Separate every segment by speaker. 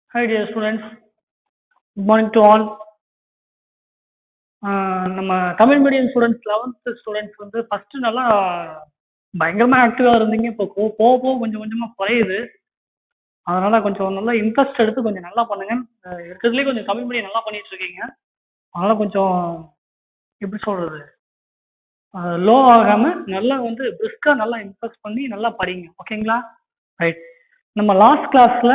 Speaker 1: Hi dear students, good morning to all. ஆஹ் நம்ம Tamil medium students eleventh students வந்து first நல்லா பயங்கரமா ஆக்டிவா இருந்தீங்க இப்போ போ- போக போக கொஞ்சம் கொஞ்சமா குறையுது அதனால கொஞ்சம் நல்லா இன்ட்ரெஸ்ட் எடுத்து கொஞ்சம் நல்லா பண்ணுங்க ஆஹ் இருக்கிறதுலே கொஞ்சம் தமிழ் மீடியம் நல்லா பண்ணிட்டு இருக்கீங்க அதனால கொஞ்சம் எப்படி சொல்றது லோ ஆகாம நல்லா வந்து பிரிஸ்கா நல்லா இன்ட்ரெஸ்ட் பண்ணி நல்லா படிங்க ஓகேங்களா ரைட் நம்ம லாஸ்ட் கிளாஸ்ல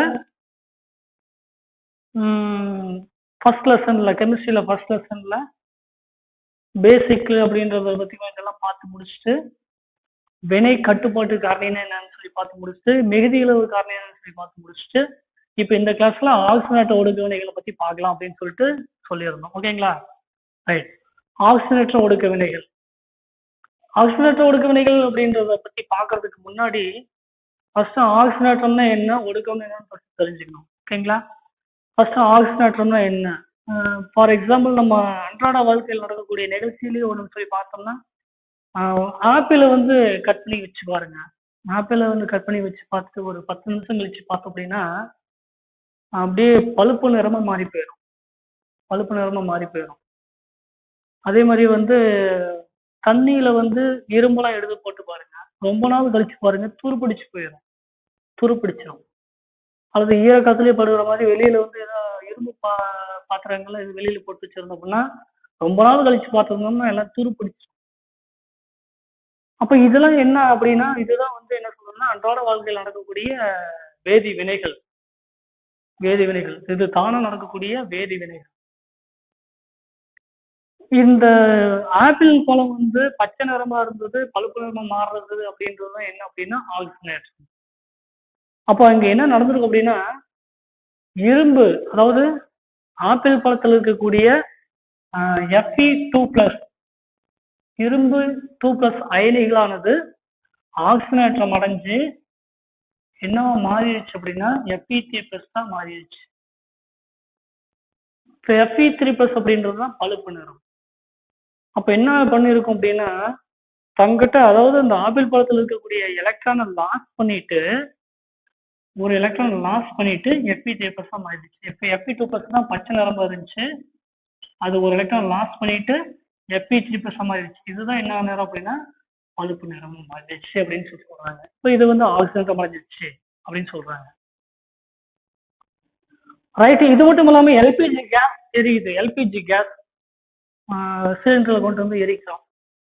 Speaker 1: ஃபர்ஸ்ட் லெசன்ல கெமிஸ்ட்ரியில ஃபர்ஸ்ட் லெசன்ல பேசிக் அப்படின்றத பத்தி கொஞ்சம் எல்லாம் பார்த்து முடிச்சுட்டு வினை கட்டுப்பாட்டு காரணினா என்னன்னு சொல்லி பார்த்து முடிச்சுட்டு மிகுதிகளவு காரணம் என்னன்னு சொல்லி பார்த்து முடிச்சுட்டு இப்போ இந்த கிளாஸ்ல ஆக்சினேட்ட ஒடுக்க வினைகளை பத்தி பார்க்கலாம் அப்படின்னு சொல்லிட்டு சொல்லியிருந்தோம் ஓகேங்களா ரைட் ஆக்சினேற்ற ஒடுக்க வினைகள் ஆக்சினேற்ற ஒடுக்க வினைகள் அப்படின்றத பத்தி பார்க்கறதுக்கு முன்னாடி ஃபர்ஸ்ட் ஆக்சினேற்றம்னா என்ன ஒடுக்கம்னா என்னன்னு first தெரிஞ்சுக்கணும் ஓகேங்களா ஃபர்ஸ்ட் ஆக்சினேற்றம்னா என்ன ஃபார் எக்ஸாம்பிள் நம்ம அன்றாட வாழ்க்கையில் நடக்கக்கூடிய நிகழ்ச்சியிலேயே ஒன்று சொல்லி பார்த்தோம்னா ஆப்பிளை வந்து கட் பண்ணி வச்சு பாருங்க ஆப்பிளை வந்து கட் பண்ணி வச்சு பார்த்துட்டு ஒரு பத்து நிமிஷம் கழிச்சு பார்த்தோம் அப்படின்னா அப்படியே பழுப்பு நிறமா மாறி போயிடும் பழுப்பு நிறமா மாறி போயிடும் அதே மாதிரி வந்து தண்ணியில வந்து இரும்பெல்லாம் எடுத்து போட்டு பாருங்க ரொம்ப நாள் கழிச்சு பாருங்க துருப்பிடிச்சு போயிடும் துருப்பிடிச்சிடும் அல்லது ஈரக்காத்துலயே படுகிற மாதிரி வெளியில வந்து ஏதோ இரும்பு பா பாத்திரங்கள்லாம் இது வெளியில போட்டு வச்சிருந்தோம் அப்படின்னா ரொம்ப நாள் கழிச்சு பார்த்திருந்தோம்னா எல்லாம் துருப்பிடிச்சு அப்ப இதெல்லாம் என்ன அப்படின்னா இதுதான் வந்து என்ன சொல்லணும்னா அன்றாட வாழ்க்கையில் நடக்கக்கூடிய வேதி வினைகள் வேதி வினைகள் இது தானா நடக்கக்கூடிய வேதி வினைகள் இந்த ஆப்பிள் பழம் வந்து பச்சை நிறமா இருந்தது பழுப்பு நிறமா மாறுறது அப்படின்றது என்ன அப்படின்னா ஆக்சினேட் அப்போ அங்க என்ன நடந்திருக்கு அப்படின்னா இரும்பு அதாவது ஆப்பிள் பழத்தில் இருக்கக்கூடிய எஃப்இ டூ பிளஸ் இரும்பு டூ பிளஸ் அயனிகளானது ஆக்சினேற்றம் அடைஞ்சு என்னவா மாறிடுச்சு அப்படின்னா எஃப்இ த்ரீ பிளஸ் தான் மாறிடுச்சு இப்போ எஃப்இ த்ரீ பிளஸ் அப்படின்றது தான் பழுப்பு நிறம் அப்ப என்ன பண்ணிருக்கும் அப்படின்னா தங்கிட்ட அதாவது இந்த ஆப்பிள் பழத்தில் இருக்கக்கூடிய எலக்ட்ரானை லாஸ் பண்ணிட்டு ஒரு எலக்ட்ரான் லாஸ் பண்ணிட்டு எஃபி த்ரீ பிளஸ் தான் மாறிடுச்சு இப்போ எஃபி டூ பிளஸ் தான் பச்சை நிறமா இருந்துச்சு அது ஒரு எலக்ட்ரான் லாஸ் பண்ணிட்டு எஃபி த்ரீ பிளஸ் மாறிடுச்சு இதுதான் என்ன நிறம் அப்படின்னா பழுப்பு நிறமும் மாறிடுச்சு அப்படின்னு சொல்லி சொல்றாங்க இப்போ இது வந்து ஆக்சிஜன் மாறிடுச்சு அப்படின்னு சொல்றாங்க ரைட் இது மட்டும் இல்லாம எல்பிஜி கேஸ் எரியுது எல்பிஜி கேஸ் சிலிண்டரில் கொண்டு வந்து எரிக்கிறோம்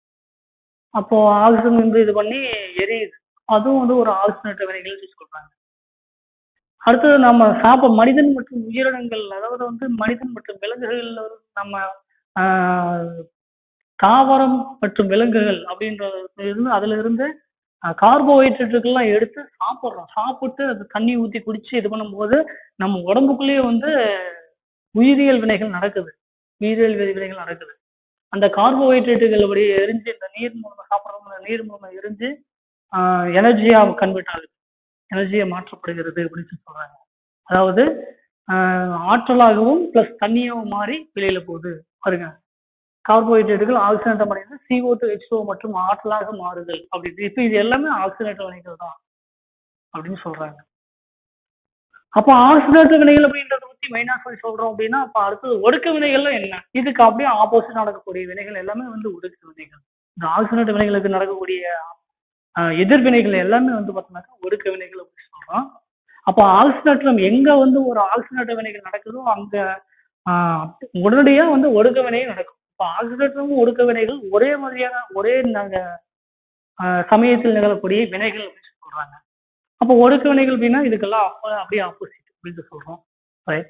Speaker 1: அப்போ ஆக்சிஜன் வந்து இது பண்ணி எரியுது அதுவும் வந்து ஒரு ஆக்சிஜனேற்ற வினைகள் சொல்றாங்க அடுத்தது நம்ம சாப்பிட மனிதன் மற்றும் உயிரினங்கள் அதாவது வந்து மனிதன் மற்றும் விலங்குகள் நம்ம ஆஹ், தாவரம் மற்றும் விலங்குகள் அப்படின்றது இருந்து அதுல இருந்து கார்போஹைட்ரேட்டுகள்லாம் எடுத்து சாப்பிட்றோம் சாப்பிட்டு அது தண்ணி ஊற்றி குடிச்சு இது பண்ணும்போது நம்ம உடம்புக்குள்ளேயே வந்து உயிரியல் வினைகள் நடக்குது உயிரியல் வினை- வினைகள் நடக்குது அந்த கார்போஹைட்ரேட்டுகள் அப்படியே எரிஞ்சு இந்த நீர் மூலமா சாப்பிட்றவங்க நீர் மூலமா எரிஞ்சு எனர்ஜியா கன்வெர்ட் ஆகுது எனர்ஜியா மாற்றப்படுகிறது அப்படின்னு சொல்லி சொல்றாங்க அதாவது ஆஹ் ஆற்றலாகவும் பிளஸ் தண்ணியாகவும் மாறி வெளியில போகுது பாருங்க கார்போஹைட்ரேட்டுகள் ஆக்சிஜனேற்றம் அடைந்து CO2 டூ ஹெச் மற்றும் ஆற்றலாக மாறுதல் அப்படின்னு இப்போ இது எல்லாமே ஆக்சிஜனேற்ற வினைகள் தான் அப்படின்னு சொல்றாங்க அப்போ ஆக்சிஜனேற்ற வினைகள் அப்படின்றத பத்தி மெயினா சொல்லி சொல்றோம் அப்படின்னா அப்ப அடுத்தது ஒடுக்க வினைகள்ல என்ன இதுக்கு அப்படியே ஆப்போசிட் நடக்கக்கூடிய வினைகள் எல்லாமே வந்து ஒடுக்க வினைகள் இந்த ஆக்சிஜனேற்ற வினைகளுக்கு நடக்கக்கூடிய ஆஹ், எதிர்வினைகள் எல்லாமே வந்து பார்த்தோம்னாக்கா ஒடுக்க வினைகள் அப்படின்னு சொல்றோம் அப்போ ஆக்சிஜனேற்றம் எங்க வந்து ஒரு ஆக்சிஜனேற்ற வினைகள் நடக்குதோ அங்க ஆஹ், உடனடியா வந்து ஒடுக்க வினையும் நடக்கும் இப்போ ஆக்சிஜனேற்றமும் ஒடுக்க வினைகள் ஒரே மாதிரியான ஒரே நாங்க ஆஹ், சமயத்தில் நிகழக்கூடிய வினைகள் அப்படின்னு சொல்றாங்க அப்போ ஒடுக்க வினைகள் அப்படின்னா இதுக்கெல்லாம் அப்ப- அப்படியே ஆப்போசிட் அப்படின்னு சொல்றோம் ரைட்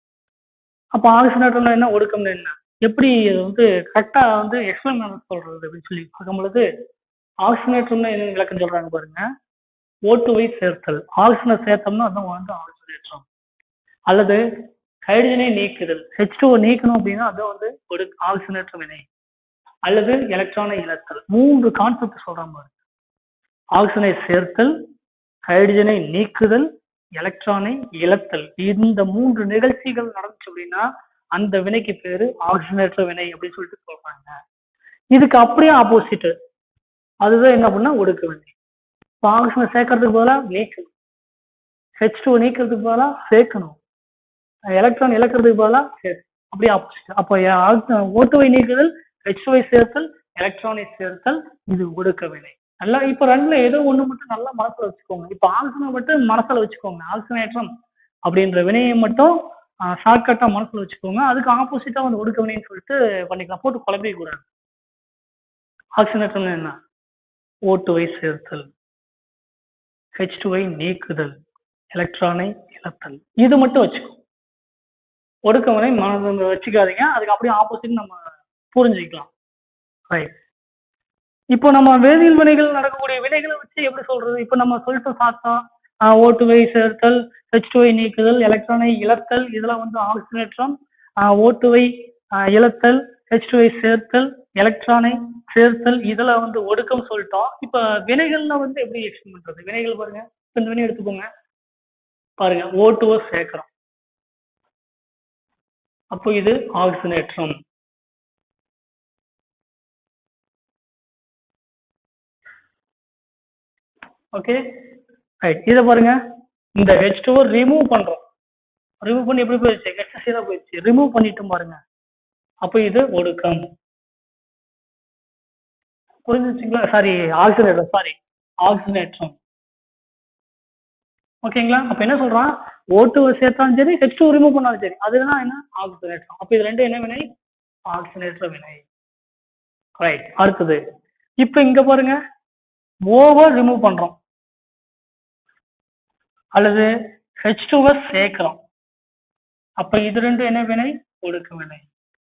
Speaker 1: அப்போ ஆக்சிஜனேற்றம்னா என்ன ஒடுக்கம்னா என்ன எப்படி இது வந்து கரெக்டா வந்து எக்ஸ்பிளைன் பண்ண சொல்றது அப்படின்னு சொல்லி பார்க்கும் பொழுது ஆக்சிஜனேற்றம்னா என்ன விளக்கம் சொல்றாங்க பாருங்க ஓட்டுவை சேர்த்தல் ஆக்சிஜனை சேர்த்தோம்னா அதான் வந்து ஆக்சிஜனேற்றம் அல்லது ஹைட்ரஜனை நீக்குதல் ஹெச் டூ நீக்கணும் அப்படின்னா அதான் வந்து ஒரு ஆக்சிஜனேற்ற வினை அல்லது எலக்ட்ரானை இழத்தல் மூன்று கான்செப்ட் சொல்றாங்க பாருங்க ஆக்சிஜனை சேர்த்தல் ஹைட்ரஜனை நீக்குதல் எலக்ட்ரானை இழத்தல் இந்த மூன்று நிகழ்ச்சிகள் நடந்துச்சு அப்படின்னா அந்த வினைக்கு பேரு ஆக்சிஜனேற்ற வினை அப்படின்னு சொல்லிட்டு சொல்றாங்க இதுக்கு அப்படியே ஆப்போசிட் அதுதான் என்ன பண்ணா ஒடுக்க வினை இப்போ ஆக்சிஜனை சேர்க்கறதுக்கு பதிலாக நீக்கணும் ஹெச் டூ நீக்கிறதுக்கு பதிலாக சேர்க்கணும் எலக்ட்ரான் இழக்கிறதுக்கு பதிலாக சரி அப்படியே ஆப்போசிட் அப்போ ஓட்டுவை நீக்குதல் ஹெச்வை சேர்த்தல் எலக்ட்ரானை சேர்த்தல் இது ஒடுக்க வினை நல்லா இப்போ ரெண்டுல ஏதோ ஒண்ணு மட்டும் நல்லா மனசுல வச்சுக்கோங்க இப்போ ஆக்சிஜனை மட்டும் மனசுல வச்சுக்கோங்க ஆக்சிஜனேற்றம் அப்படின்ற வினையை மட்டும் ஷார்ட்கட்டா மனசுல வச்சுக்கோங்க அதுக்கு ஆப்போசிட்டா வந்து ஒடுக்க வினைன்னு சொல்லிட்டு பண்ணிக்கலாம் போட்டு குழப்பிக்க கூடாது ஆக்சிஜனேற்றம்னா என்ன ஓட்டுவை சேர்த்தல் ஹெச் டுவை நீக்குதல் எலக்ட்ரானை இழத்தல் இது மட்டும் வச்சுக்கோ ஒடுக்கவனை மனதில் வச்சுக்காதீங்க அதுக்கு அப்படியே ஆப்போசிட் நம்ம புரிஞ்சுக்கலாம் ரைட் இப்போ நம்ம வேதியியல் வினைகள் நடக்கக்கூடிய வினைகளை வச்சு எப்படி சொல்றது இப்போ நம்ம சொல்லிட்டு சாத்தோம் ஓட்டுவை சேர்த்தல் ஹெச் டுவை நீக்குதல் எலக்ட்ரானை இழத்தல் இதெல்லாம் வந்து ஆக்சிஜனேற்றம் ஓட்டுவை ஆஹ் இழத்தல் ஹெச் டுவை சேர்த்தல் எலக்ட்ரானை சேர்த்தல் இதெல்லாம் வந்து ஒடுக்கம் சொல்லிட்டோம் இப்போ வினைகள்ல வந்து எப்படி எக்ஸ்பிளைன் பண்றது வினைகள் பாருங்க இப்ப இந்த வினை எடுத்துக்கோங்க பாருங்க ஓட்டுவை சேர்க்கிறோம் அப்போ இது ஆக்சிஜனேற்றம் ஓகே ரைட் இதை பாருங்க இந்த ஹெச் டூ ரிமூவ் பண்றோம் ரிமூவ் பண்ணி எப்படி போயிடுச்சு ஹெச்எஸ்சி தான் போயிடுச்சு ரிமூவ் பண்ணிட்டு பாருங்க அப்போ இது ஒடுக்கம் புரிஞ்சுச்சுங்களா சாரி ஆக்சிஜனேற்றம் சாரி ஆக்சிஜனேற்றம் ஓகேங்களா அப்ப என்ன சொல்றான் ஓட்டு சேர்த்தாலும் சரி ஹெச் டூ ரிமூவ் பண்ணாலும் சரி அதுதான் என்ன ஆக்சிஜனேற்றம் அப்ப இது ரெண்டு என்ன வினை ஆக்சிஜனேற்ற வினை ரைட் அடுத்தது இப்ப இங்க பாருங்க ஓவர் ரிமூவ் பண்றோம் அல்லது ஹெச் டூவை சேர்க்கிறோம் அப்ப இது ரெண்டு என்ன வினை ஒடுக்க வினை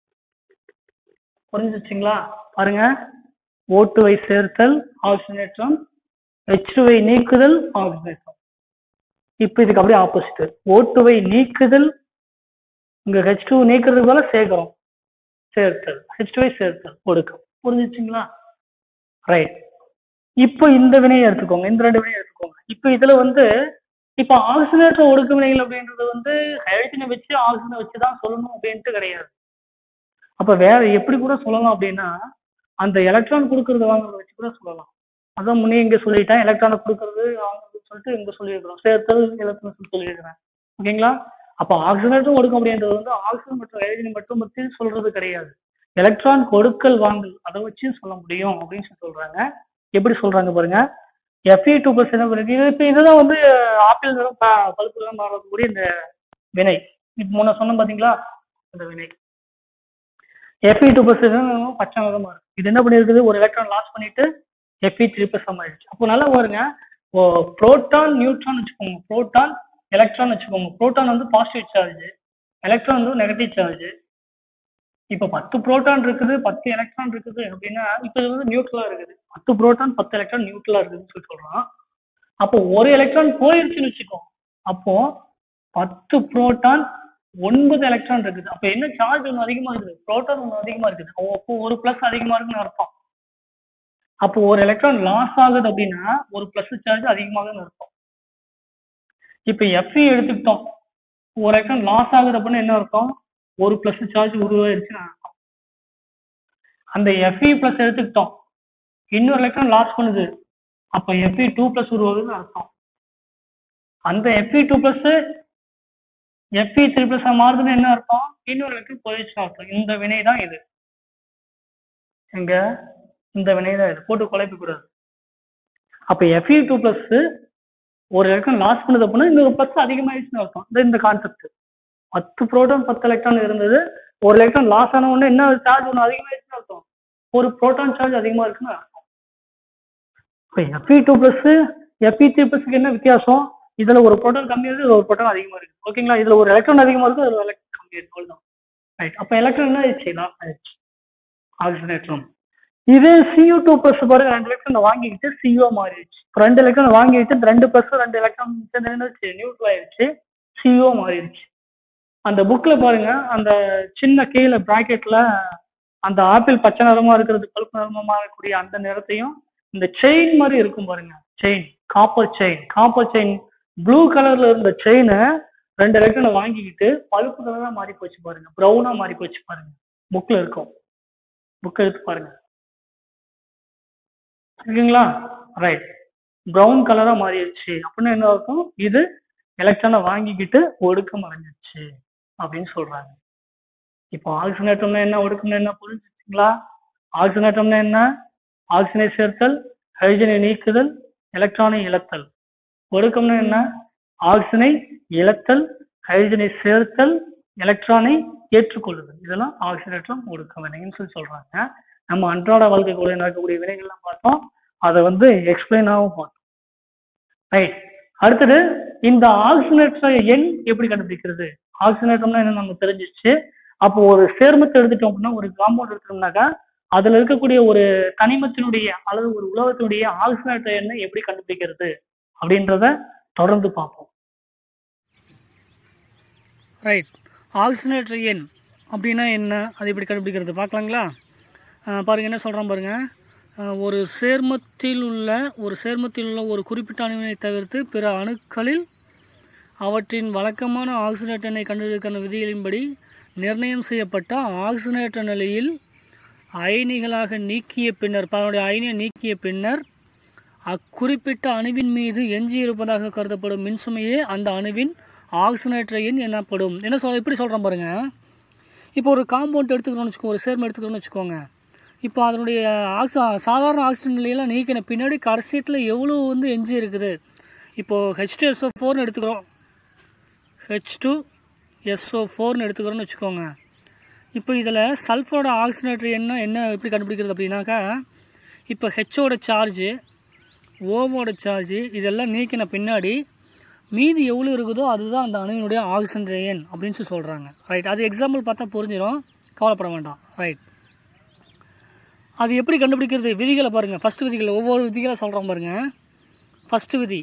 Speaker 1: புரிஞ்சுச்சுங்களா பாருங்க ஓட்டுவை சேர்த்தல் ஆக்சிஜனேற்றம் ஹெச் டூவை நீக்குதல் ஆக்சிஜனேற்றம் இப்ப இதுக்கு அப்படியே ஆப்போசிட் ஓட்டுவை நீக்குதல் இங்க ஹெச் டூ நீக்கிறதுக்கு போல சேர்க்கிறோம் சேர்த்தல் ஹெச் டூவை சேர்த்தல் ஒடுக்கம் புரிஞ்சுச்சுங்களா ரைட் இப்போ இந்த வினையை எடுத்துக்கோங்க இந்த ரெண்டு வினையை எடுத்துக்கோங்க இப்போ இதுல வந்து இப்போ ஆக்சிஜனேற்ற ஒடுக்க வினைகள் அப்படின்றது வந்து ஹைட்ரஜனை வச்சு ஆக்சிஜனை வச்சு தான் சொல்லணும் அப்படின்ட்டு கிடையாது அப்ப வேற எப்படி கூட சொல்லலாம் அப்படின்னா அந்த எலக்ட்ரான் கொடுக்கறத வாங்குறத வச்சு கூட சொல்லலாம் அதான் முன்னே இங்க சொல்லிட்டேன் எலக்ட்ரானை கொடுக்கறது வாங்குறதுன்னு சொல்லிட்டு இங்க சொல்லியிருக்கிறோம் சேர்த்தல் எலக்ட்ரான் சொல்லியிருக்கிறேன் ஓகேங்களா அப்ப ஆக்சிஜனேற்றம் ஒடுக்கம் அப்படின்றது வந்து ஆக்சிஜன் மற்றும் ஹைட்ரஜன் மட்டும் பற்றி சொல்றது கிடையாது எலக்ட்ரான் கொடுக்கல் வாங்கல் அதை வச்சு சொல்ல முடியும் அப்படின்னு சொல்லி சொல்றாங்க எப்படி சொல்றாங்க பாருங்க எஃப்இ டூ பிளஸ் என்ன பண்ணுது இது இப்போ இதுதான் வந்து ஆப்பிள் நிறம் ப- பழுப்பு நிறம் மாறக்கூடிய இந்த வினை இப்போ முன்ன சொன்னோம் பாத்தீங்களா இந்த வினை எஃப்இ டூ பிளஸ் பச்சை நிறமா இருக்கு இது என்ன பண்ணிருக்குது ஒரு எலக்ட்ரான் லாஸ் பண்ணிட்டு எஃப்இ த்ரீ பிளஸ் ஆயிடுச்சு அப்போ நல்லா பாருங்க ஓ புரோட்டான் நியூட்ரான் வச்சுக்கோங்க புரோட்டான் எலக்ட்ரான் வச்சுக்கோங்க புரோட்டான் வந்து பாசிட்டிவ் சார்ஜ் எலக்ட்ரான் வந்து நெகட்டிவ் சார்ஜ் இப்போ பத்து புரோட்டான் இருக்குது பத்து எலக்ட்ரான் இருக்குது அப்படின்னா இப்போ இது வந்து நியூட்ரலா இருக்குது பத்து புரோட்டான் பத்து எலக்ட்ரான் நியூட்ரலா இருக்குதுன்னு சொல்லி சொல்றோம் அப்போ ஒரு எலக்ட்ரான் போயிருச்சுன்னு வச்சுக்கோ அப்போ பத்து புரோட்டான் ஒன்பது எலக்ட்ரான் இருக்குது அப்போ என்ன சார்ஜ் ஒன்று அதிகமா இருக்குது புரோட்டான் ஒன்று அதிகமா இருக்குது அப்போ அப்போ ஒரு பிளஸ் அதிகமா இருக்குன்னு அர்த்தம் அப்போ ஒரு எலக்ட்ரான் லாஸ் ஆகுது அப்படின்னா ஒரு பிளஸ் சார்ஜ் அதிகமாகுதுன்னு அர்த்தம் இப்போ எஃப்இ எடுத்துக்கிட்டோம் ஒரு எலக்ட்ரான் லாஸ் ஆகுது அப்படின்னா என்ன அர்த்தம் ஒரு பிளஸ் சார்ஜ் உருவாயிருச்சுன்னு அர்த்தம் அந்த எஃப்இ பிளஸ் எடுத்துக்கிட்டோம் இன்னொரு எலக்ட்ரான் லாஸ் பண்ணுது அப்ப எஃப்இ டூ பிளஸ் உருவாகுதுன்னு அர்த்தம் அந்த FE two plus FE three plus மாறுதுன்னு என்ன அர்த்தம் இன்னொரு எலக்ட்ரான் போயிடுச்சுன்னு அர்த்தம் இந்த வினை தான் இது எங்க இந்த வினை தான் இது போட்டு குழப்பி கூடாது அப்ப எஃப்இ டூ பிளஸ் ஒரு எலக்ட்ரான் லாஸ் பண்ணுது அப்படின்னா இன்னொரு பிளஸ் அதிகமாயிடுச்சுன்னு அர்த்தம் இது இந்த கான்செப்ட் பத்து புரோட்டான் பத்து எலக்ட்ரான் இருந்தது ஒரு எலக்ட்ரான் லாஸ் ஆன உடனே என்ன சார்ஜ் ஒன்று அதிகமாயிடுச்சுன்னு அர்த்தம் ஒரு புரோட்டான் சார்ஜ் அதிகமா இருக்குன்னு அர்த்தம் FE two plus FE three பிளஸ்க்கு என்ன வித்தியாசம் இதுல ஒரு புரோட்டான் கம்மியா இருக்கு இதுல ஒரு புரோட்டான் அதிகமா இருக்கு ஓகேங்களா இதுல ஒரு எலக்ட்ரான் அதிகமா இருக்கு அதுல ஒரு எலக்ட்ரான் கம்மியா இருக்கு அவ்வளவுதான் ரைட் அப்ப எலக்ட்ரான் என்ன ஆயிடுச்சு லாஸ் ஆயிடுச்சு ஆக்சிஜனேற்றம் இதே சியூ டூ பிளஸ் பாருங்க ரெண்டு எலக்ட்ரான் வாங்கிக்கிட்டு சிஓ மாறிடுச்சு இப்ப ரெண்டு எலக்ட்ரான் வாங்கிட்டு இந்த ரெண்டு பிளஸ் ரெண்டு எலக்ட்ரான் சேர்ந்து நியூட்ரல் ஆயிடுச்சு சிஓ மாறிடுச்சு அந்த புக்ல பாருங்க அந்த சின்ன கீழே பிராக்கெட்ல அந்த ஆப்பிள் பச்சை நிறமா இருக்கிறது பழுப்பு நிறமா இருக்கக்கூடிய அந்த நிறத்தையும் இந்த செயின் மாதிரி இருக்கும் பாருங்க chain copper chain copper chain blue கலர்ல இருந்த செயினை ரெண்டு எலக்ட்ரானை வாங்கிக்கிட்டு பழுப்பு கலரா மாறி போச்சு பாருங்க ப்ரௌனா மாறி போச்சு பாருங்க புக்ல இருக்கும் புக் எடுத்து பாருங்க இருக்குங்களா ரைட் ப்ரௌன் கலரா மாறிடுச்சு அப்படின்னு என்ன அர்த்தம் இது எலக்ட்ரானை வாங்கிக்கிட்டு ஒடுக்கம் அடைஞ்சிருச்சு அப்படின்னு சொல்றாங்க இப்போ ஆக்சிஜனேட்டம்னா என்ன ஒடுக்கம்னா என்ன புரிஞ்சுச்சுங்களா ஆக்சிஜனேட்டம்னா என்ன ஆக்சிஜனை சேர்த்தல் ஹைட்ரஜனை நீக்குதல் எலக்ட்ரானை இழத்தல் ஒடுக்கம்னா என்ன ஆக்சிஜனை இழத்தல் ஹைட்ரஜனை சேர்த்தல் எலக்ட்ரானை ஏற்றுக்கொள்ளுதல் இதெல்லாம் ஆக்சிஜனேற்றம் ஒடுக்க வினைன்னு சொல்லி சொல்றாங்க நம்ம அன்றாட வாழ்க்கைக்குள்ள நடக்கக்கூடிய வினைகள்லாம் பார்த்தோம் அதை வந்து எக்ஸ்பிளைனாகவும் பார்த்தோம் ரைட் அடுத்தது இந்த ஆக்சிஜனேற்ற எண் எப்படி கண்டுபிடிக்கிறது ஆக்சிஜனேற்றம்னா என்ன நம்ம தெரிஞ்சிச்சு அப்போ ஒரு சேர்மத்தை எடுத்துட்டோம் அப்படின்னா ஒரு காம்பவுண்ட் எடுத்துட்டோம்னாக்கா அதுல இருக்கக்கூடிய ஒரு தனிமத்தினுடைய அல்லது ஒரு உலகத்தினுடைய ஆக்சிஜனேற்ற எண்ணை எப்படி கண்டுபிடிக்கிறது அப்படின்றத தொடர்ந்து பார்ப்போம்
Speaker 2: ரைட் ஆக்சிஜனேட்டர் எண் அப்படின்னா என்ன அது எப்படி கண்டுபிடிக்கிறது பார்க்கலாங்களா அஹ் பாருங்க என்ன சொல்கிறோம் பாருங்க அஹ் ஒரு சேர்மத்தில் உள்ள ஒரு சேர்மத்தில் உள்ள ஒரு குறிப்பிட்ட அணுவினை தவிர்த்து பிற அணுக்களில் அவற்றின் வழக்கமான ஆக்சிஜனேட்ட எண்ணை கண்டுபிடிக்கிற விதிகளின்படி நிர்ணயம் செய்யப்பட்ட ஆக்சிஜனேற்ற நிலையில் அயனிகளாக நீக்கிய பின்னர் அதனுடைய அயனியை நீக்கிய பின்னர் அக்குறிப்பிட்ட அணுவின் மீது எஞ்சி இருப்பதாக கருதப்படும் மின்சுமையே அந்த அணுவின் ஆக்சிஜனேற்ற எண் எனப்படும் என்ன சொல்ல இப்படி சொல்கிறேன் பாருங்க இப்போ ஒரு காம்பவுண்ட் எடுத்துக்கிறோம்னு வச்சுக்கோங்க ஒரு சேர்மம் எடுத்துக்கிறோம்னு வச்சுக்கோங்க இப்போ அதனுடைய ஆக்சி சாதாரண ஆக்சிஜன் நிலையெல்லாம் நீக்கின பின்னாடி கடைசியத்தில் எவ்வளோ வந்து எஞ்சி இருக்குது இப்போது ஹெச் டூ எஸ்ஓ ஃபோர்னு எடுத்துக்கிறோம் ஹெச் டூ எஸ்ஓ ஃபோர்னு எடுத்துக்கிறோம்னு வச்சுக்கோங்க இப்போ இதில் சல்ஃபரோட ஆக்சிஜனேட்டர் என்ன என்ன எப்படி கண்டுபிடிக்கிறது அப்படின்னாக்கா இப்போ ஹெச்சோட சார்ஜு ஓவோட சார்ஜு இதெல்லாம் நீக்கின பின்னாடி மீதி எவ்வளோ இருக்குதோ அதுதான் அந்த அணுவினுடைய ஆக்சிஜன் எண் அப்படின்னு சொல்லி சொல்கிறாங்க ரைட் அது எக்ஸாம்பிள் பார்த்தா புரிஞ்சிடும் கவலைப்பட வேண்டாம் ரைட் அது எப்படி கண்டுபிடிக்கிறது விதிகளை பாருங்கள் ஃபஸ்ட்டு விதிகள் ஒவ்வொரு விதிகளை சொல்கிறோம் பாருங்கள் ஃபஸ்ட்டு விதி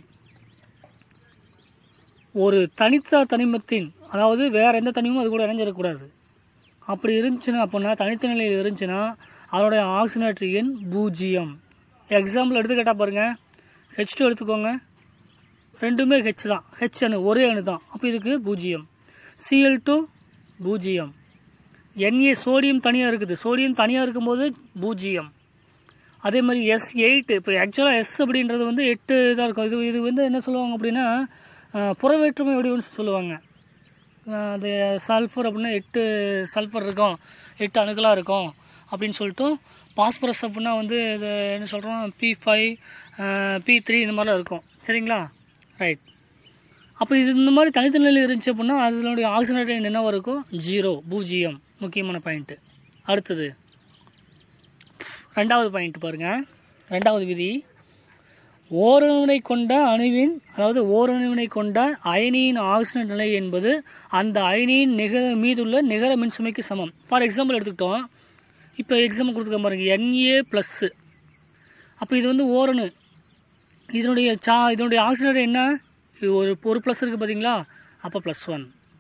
Speaker 2: ஒரு தனித்த தனிமத்தின் அதாவது வேறு எந்த தனிமும் அது கூட இணைஞ்சிடக்கூடாது அப்படி இருந்துச்சுன்னா அப்படின்னா தனித்த நிலையில் இருந்துச்சுன்னா அதனுடைய ஆக்சிஜனேட்டர் எண் பூஜ்ஜியம் எக்ஸாம்பிள் எடுத்துக்கிட்டால் பாருங்கள் ஹெச் டூ எடுத்துக்கோங்க ரெண்டுமே ஹெச் தான் ஹெச் அணு ஒரே அணு தான் அப்போ இதுக்கு பூஜ்ஜியம் சிஎல் டூ பூஜ்ஜியம் என்ஏ சோடியம் தனியாக இருக்குது சோடியம் தனியாக இருக்கும்போது பூஜ்ஜியம் அதே மாதிரி எஸ் எயிட் இப்போ ஆக்சுவலாக எஸ் அப்படின்றது வந்து எட்டு இதாக இருக்கும் இது இது வந்து என்ன சொல்லுவாங்க அப்படின்னா அஹ், புறவேற்றுமை வடிவம்னு சொல்லுவாங்க அஹ், அது சல்ஃபர் அப்படின்னா எட்டு சல்ஃபர் இருக்கும் எட்டு அணுக்களாக இருக்கும் அப்படின்னு சொல்லிட்டு பாஸ்பரஸ் அப்படின்னா வந்து இது என்ன சொல்கிறோம் பி ஃபைவ் பி த்ரீ இந்த மாதிரிலாம் இருக்கும் சரிங்களா ரைட் அப்போ இது இந்த மாதிரி தனித்த நிலையில் இருந்துச்சு அப்படின்னா அதனுடைய ஆக்சிஜனேட் என்னவா இருக்கும் ஜீரோ பூஜ்ஜியம் முக்கியமான பாயிண்ட்டு அடுத்தது ரெண்டாவது பாயிண்ட் பாருங்கள் ரெண்டாவது விதி ஓரணுவினை கொண்ட அணுவின் அதாவது ஓரணுவினை கொண்ட அயனியின் ஆக்சிஜன் நிலை என்பது அந்த அயனியின் நிகர மீதுள்ள நிகர மின்சுமைக்கு சமம் ஃபார் எக்ஸாம்பிள் எடுத்துக்கிட்டோம் இப்போ எக்ஸாம்பிள் கொடுத்துக்க பாருங்க என்ஏ ப்ளஸ்ஸு அப்போ இது வந்து ஓரணு இதனுடைய சா இதனுடைய ஆக்சிஜன் என்ன இது ஒரு ஒரு ப்ளஸ் இருக்குது பார்த்தீங்களா அப்போ ப்ளஸ் ஒன்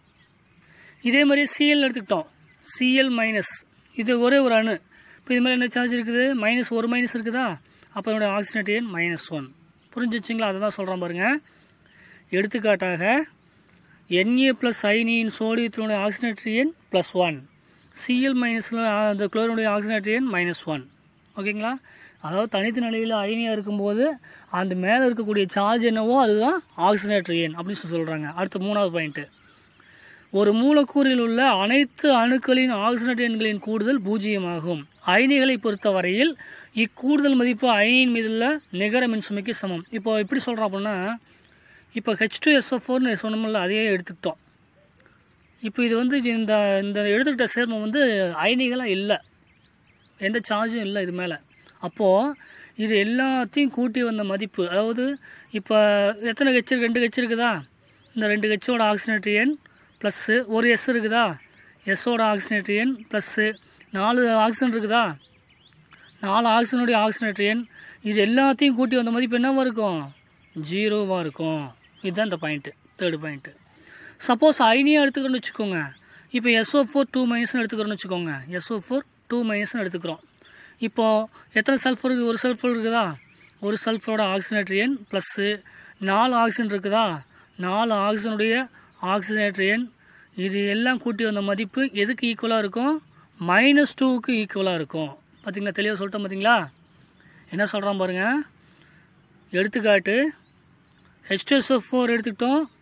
Speaker 2: இதே மாதிரி சிஎல் எடுத்துக்கிட்டோம் சிஎல் மைனஸ் இது ஒரே ஒரு அணு இப்போ இது மாதிரி என்ன சார்ஜ் இருக்குது மைனஸ் ஒரு மைனஸ் இருக்குதா அப்போ இதனுடைய ஆக்சிஜனேட் எண் மைனஸ் ஒன் புரிஞ்சிச்சிங்களா அதை தான் சொல்கிறேன் பாருங்கள் எடுத்துக்காட்டாக என்ஏ ப்ளஸ் அயனியின் சோடியத்தினுடைய ஆக்சிஜனேட்டர் எண் ப்ளஸ் ஒன் சிஎல் மைனஸில் அந்த குளோரினுடைய ஆக்சிஜனேட்டர் எண் மைனஸ் ஒன் ஓகேங்களா அதாவது தனித்த நிலையில் அயனியாக இருக்கும்போது அந்த மேலே இருக்கக்கூடிய சார்ஜ் என்னவோ அதுதான் ஆக்சிஜனேட்டர் எண் அப்படின்னு சொல்லி சொல்கிறாங்க அடுத்த மூணாவது பாயிண்ட்டு ஒரு மூலக்கூறில் உள்ள அனைத்து அணுக்களின் ஆக்சிஜனேட் எண்களின் கூடுதல் பூஜ்ஜியமாகும் அயனிகளை பொறுத்தவரையில் இக்கூடுதல் மதிப்பு அயனியின் மீதுள்ள நிகர மின்சுமைக்கு சமம் இப்போ எப்படி சொல்கிறோம் அப்படின்னா இப்போ ஹெச் டூ எஸ்ஓ ஃபோர்னு சொன்னோம்ல அதையே எடுத்துக்கிட்டோம் இப்போ இது வந்து இந்த இந்த எடுத்துக்கிட்ட சேர்மம் வந்து அயனிகளாக இல்லை எந்த சார்ஜும் இல்லை இது மேலே அப்போது இது எல்லாத்தையும் கூட்டி வந்த மதிப்பு அதாவது இப்போ எத்தனை ஹெச் இருக்கு ரெண்டு ஹெச் இருக்குதா இந்த ரெண்டு ஹெச்சோட ஆக்சிஜனேட்டர் எண் ப்ளஸ்ஸு ஒரு எஸ் இருக்குதா எஸ்ஸோட ஆக்சிஜனேட்டர் எண் ப்ளஸ்ஸு நாலு ஆக்சிஜன் இருக்குதா நாலு ஆக்சிஜனுடைய ஆக்சிஜனேட்டர் எண் இது எல்லாத்தையும் கூட்டி வந்த மதிப்பு என்னவா இருக்கும் ஜீரோவாக இருக்கும் இதுதான் இந்த பாயிண்ட்டு தேர்டு பாயிண்ட்டு சப்போஸ் அயனியாக எடுத்துக்கிறோன்னு வச்சுக்கோங்க இப்போ எஸ்ஓ ஃபோர் டூ மைனஸ்னு எடுத்துக்கிறோன்னு வச்சுக்கோங்க எஸ்ஓ ஃபோர் டூ மைனஸ்னு எடுத்துக்கிறோம் இப்போது எத்தனை சல்ஃபர் இருக்குது ஒரு சல்ஃபர் இருக்குதா ஒரு சல்ஃபரோட ஆக்சிஜனேட்டர் எண் ப்ளஸ்ஸு நாலு ஆக்சிஜன் இருக்குதா நாலு ஆக்சிஜனுடைய ஆக்சிஜனேட்டர் எண் இது எல்லாம் கூட்டி வந்த மதிப்பு எதுக்கு ஈக்குவலாக இருக்கும் மைனஸ் டூவுக்கு ஈக்குவலாக இருக்கும் பார்த்தீங்களா தெளிவாக சொல்லிட்டோம் பார்த்தீங்களா என்ன சொல்கிறான் பாருங்கள் எடுத்துக்காட்டு ஹெச்டிஎஸ்ஓ ஃபோர் எடுத்துக்கிட்டோம்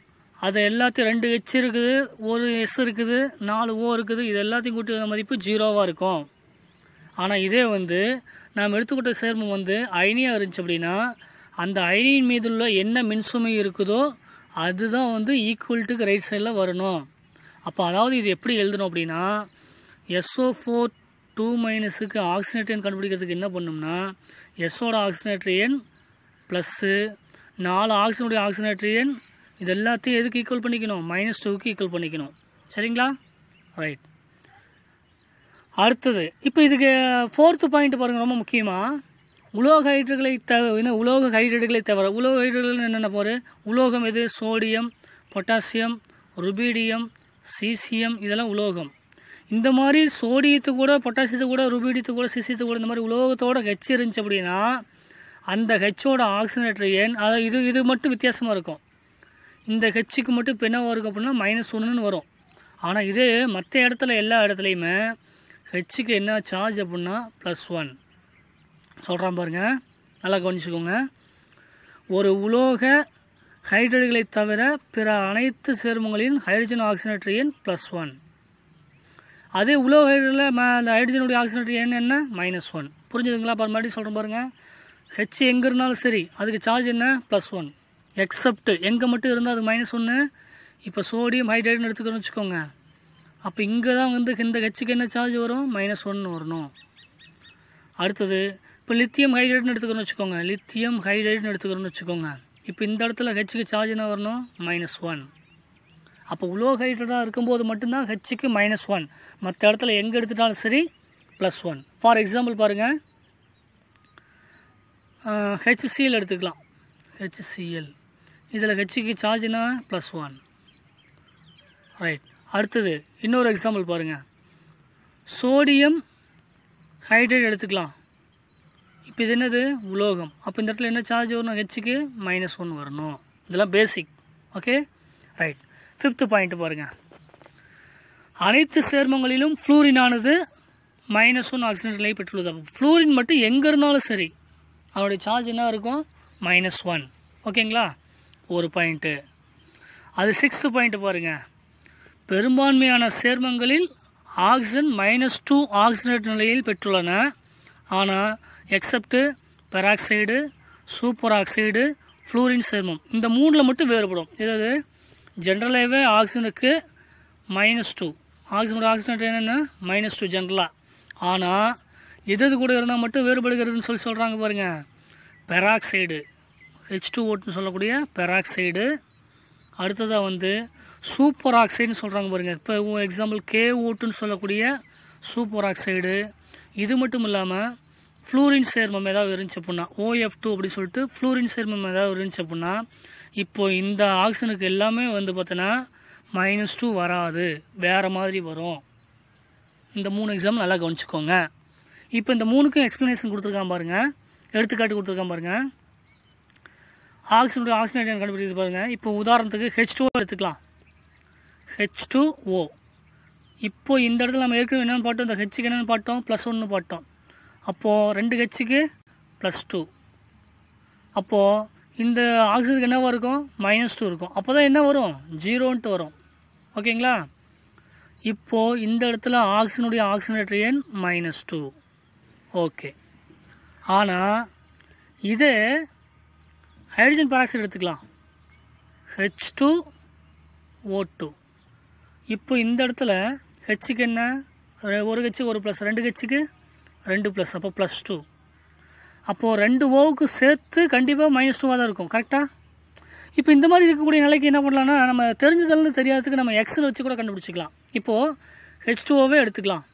Speaker 2: அது எல்லாத்தையும் ரெண்டு ஹெச் இருக்குது ஒரு எஸ் இருக்குது நாலு ஓ இருக்குது இது எல்லாத்தையும் கூட்டி வந்த மதிப்பு ஜீரோவாக இருக்கும் ஆனால் இதே வந்து நாம் எடுத்துக்கிட்ட சேர்மம் வந்து அயனியாக இருந்துச்சு அப்படின்னா அந்த அயனியின் மீது உள்ள என்ன மின்சுமை இருக்குதோ அதுதான் வந்து ஈக்குவல்ட்டுக்கு ரைட் சைடில் வரணும் அப்போ அதாவது இது எப்படி எழுதணும் அப்படின்னா எஸ்ஓ ஃபோர் டூ மைனஸுக்கு ஆக்சிஜனேட்டன் கண்டுபிடிக்கிறதுக்கு என்ன பண்ணோம்னா எஸ்ஸோட ஆக்சிஜனேட்டர் எண் ப்ளஸ்ஸு நாலு ஆக்சிஜனுடைய ஆக்சிஜனேட்டர் எண் இது எல்லாத்தையும் எதுக்கு ஈக்குவல் பண்ணிக்கணும் மைனஸ் டூக்கு ஈக்குவல் பண்ணிக்கணும் சரிங்களா ரைட் அடுத்தது இப்போ இதுக்கு ஃபோர்த்து பாயிண்ட் பாருங்கள் ரொம்ப முக்கியமாக உலோக ஹைட்ரேட்டுகளை தவிர இன்னும் உலோக ஹைட்ரேட்டுகளை தவிர உலோக ஹைட்ரேட்டுகள் என்னென்ன போகிற உலோகம் எது சோடியம் பொட்டாசியம் ருபீடியம் சீசியம் இதெல்லாம் உலோகம் இந்த மாதிரி சோடியத்து கூட பொட்டாசியத்து கூட ருபீடியத்து கூட சீசியத்து கூட இந்த மாதிரி உலோகத்தோட ஹெச் இருந்துச்சு அப்படின்னா அந்த ஹெச்சோட ஆக்சிஜனேட்டர் எண் அது இது இது மட்டும் வித்தியாசமாக இருக்கும் இந்த ஹெச்சுக்கு மட்டும் இப்போ என்னவா இருக்கும் அப்படின்னா மைனஸ் ஒன்றுன்னு வரும் ஆனால் இது மற்ற இடத்துல எல்லா இடத்துலையுமே ஹெச்சுக்கு என்ன சார்ஜ் அப்படின்னா ப்ளஸ் ஒன் சொல்கிறான் பாருங்க நல்லா கவனிச்சுக்கோங்க ஒரு உலோக ஹைட்ரேட்டுகளை தவிர பிற அனைத்து சேர்மங்களின் ஹைட்ரஜன் ஆக்சிஜனேட்டர் எண் ப்ளஸ் ஒன் அதே உலோக ஹைட்ரேட்டில் அந்த ஹைட்ரஜனுடைய ஆக்சிஜனேட்டர் எண் என்ன மைனஸ் ஒன் புரிஞ்சுதுங்களா பாரு மறுபடியும் சொல்கிறேன் பாருங்கள் ஹெச் எங்கே இருந்தாலும் சரி அதுக்கு சார்ஜ் என்ன ப்ளஸ் ஒன் எக்ஸப்ட் எங்கே மட்டும் இருந்தால் அது மைனஸ் ஒன்று இப்போ சோடியம் ஹைட்ரேட்னு எடுத்துக்கிறோம்னு வச்சுக்கோங்க அப்போ இங்கே தான் வந்து இந்த ஹெச்சுக்கு என்ன சார்ஜ் வரும் மைனஸ் ஒன்று வரணும் அடுத்தது இப்போ லித்தியம் ஹைட்ரேட்னு எடுத்துக்கிறோம்னு வச்சுக்கோங்க லித்தியம் ஹைட்ரேட்னு எடுத்துக்கிறோம்னு வச்சுக்கோங்க இப்போ இந்த இடத்துல ஹெச்சுக்கு சார்ஜ் என்ன வரணும் மைனஸ் ஒன் அப்போ உலோக ஹைட்ரேட்டாக இருக்கும்போது மட்டும்தான் ஹெச்சுக்கு மைனஸ் ஒன் மற்ற இடத்துல எங்கே எடுத்துட்டாலும் சரி ப்ளஸ் ஒன் ஃபார் எக்ஸாம்பிள் பாருங்கள் ஹெச்சிஎல் எடுத்துக்கலாம் ஹெச்சிஎல் இதில் ஹெச்சுக்கு சார்ஜ் என்ன ப்ளஸ் ஒன் ரைட் அடுத்தது இன்னொரு எக்ஸாம்பிள் பாருங்கள் சோடியம் ஹைட்ரேட் எடுத்துக்கலாம் இப்போ இது என்னது உலோகம் அப்போ இந்த இடத்துல என்ன சார்ஜ் வரணும் ஹெச்சுக்கு மைனஸ் ஒன் வரணும் இதெல்லாம் basic okay right fifth point பாருங்கள் அனைத்து சேர்மங்களிலும் ஃப்ளூரினானது மைனஸ் ஒன் ஆக்சிஜன் நிலையை பெற்றுள்ளது அப்போ ஃப்ளூரின் மட்டும் எங்கே இருந்தாலும் சரி அதனுடைய சார்ஜ் என்ன இருக்கும் மைனஸ் ஒன் ஓகேங்களா ஒரு பாயிண்ட்டு அது சிக்ஸ்த்து பாயிண்ட் பாருங்கள் பெரும்பான்மையான சேர்மங்களில் ஆக்சிஜன் மைனஸ் டூ ஆக்சிஜனேட் நிலையில் பெற்றுள்ளன ஆனால் except peroxide superoxide fluorine சேர்மம் இந்த மூணில் மட்டும் வேறுபடும் இதாவது ஜென்ரலாகவே ஆக்சிஜனுக்கு மைனஸ் டூ ஆக்சிஜனோட ஆக்சிஜனேட் என்னென்ன மைனஸ் டூ ஜென்ரலாக ஆனால் எது எது கூட இருந்தால் மட்டும் வேறுபடுகிறதுன்னு சொல்லி சொல்கிறாங்க பாருங்கள் பெராக்சைடு ஹெச் டூ ஓட்டுன்னு சொல்லக்கூடிய பெராக்சைடு அடுத்ததாக வந்து சூப்பர் ஆக்சைடுன்னு சொல்கிறாங்க பாருங்கள் இப்போ எக்ஸாம்பிள் கே ஓட்டுன்னு சொல்லக்கூடிய சூப்பர் ஆக்சைடு இது மட்டும் இல்லாமல் ஃப்ளூரின் சேர்மம் ஏதாவது இருந்துச்சு அப்படின்னா ஓஎஃப் டூ அப்படின்னு சொல்லிட்டு ஃப்ளூரின் சேர்மம் ஏதாவது இருந்துச்சு அப்படின்னா இப்போ இந்த ஆக்சிஜனுக்கு எல்லாமே வந்து பார்த்தோன்னா மைனஸ் டூ வராது வேறு மாதிரி வரும் இந்த மூணு எக்ஸாம் நல்லா கவனிச்சுக்கோங்க இப்போ இந்த மூணுக்கும் எக்ஸ்ப்ளனேஷன் கொடுத்துருக்கான் பாருங்கள் எடுத்துக்காட்டு கொடுத்துருக்கான் பாருங்கள் ஆக்சிஜனுடைய ஆக்சிஜன் கண்டுபிடிக்கிறது பாருங்கள் இப்போ உதாரணத்துக்கு ஹெச் டூ எடுத்துக்கலாம் ஹெச் டூ ஓ இப்போ இந்த இடத்துல நம்ம ஏற்கனவே என்னென்னு பார்த்தோம் இந்த ஹெச்சுக்கு என்னென்னு பார்த்தோம் ப்ளஸ் ஒன்று பார்த்தோம் அப்போது ரெண்டு ஹெச்சுக்கு ப்ளஸ் டூ அப்போது இந்த ஆக்சிஜனுக்கு என்னவா இருக்கும் மைனஸ் டூ இருக்கும் அப்போ தான் என்ன வரும் ஜீரோன்ட்டு வரும் ஓகேங்களா இப்போது இந்த இடத்துல ஆக்சிஜனுடைய ஆக்சிஜனேட்டர் எண் மைனஸ் டூ ஓகே ஆனால் இதே ஹைட்ரஜன் பெராக்சைடு எடுத்துக்கலாம் ஹெச் டூ ஓ டூ இப்போ இந்த இடத்துல ஹெச்சுக்கு என்ன ஒரு- ஒரு ஹெச்சு ஒரு ப்ளஸ் ரெண்டு ஹெச்சுக்கு ரெண்டு ப்ளஸ் அப்போ ப்ளஸ் டூ அப்போது ரெண்டு ஓவுக்கு சேர்த்து கண்டிப்பாக மைனஸ் டூவாக தான் இருக்கும் கரெக்டாக இப்போ இந்த மாதிரி இருக்கக்கூடிய நிலைக்கு என்ன பண்ணலாம்னா நம்ம தெரிஞ்சதில்னு தெரியாததுக்கு நம்ம எக்ஸில் வச்சு கூட கண்டுபிடிச்சிக்கலாம் இப்போது ஹெச் டூஓவே எடுத்துக்கலாம்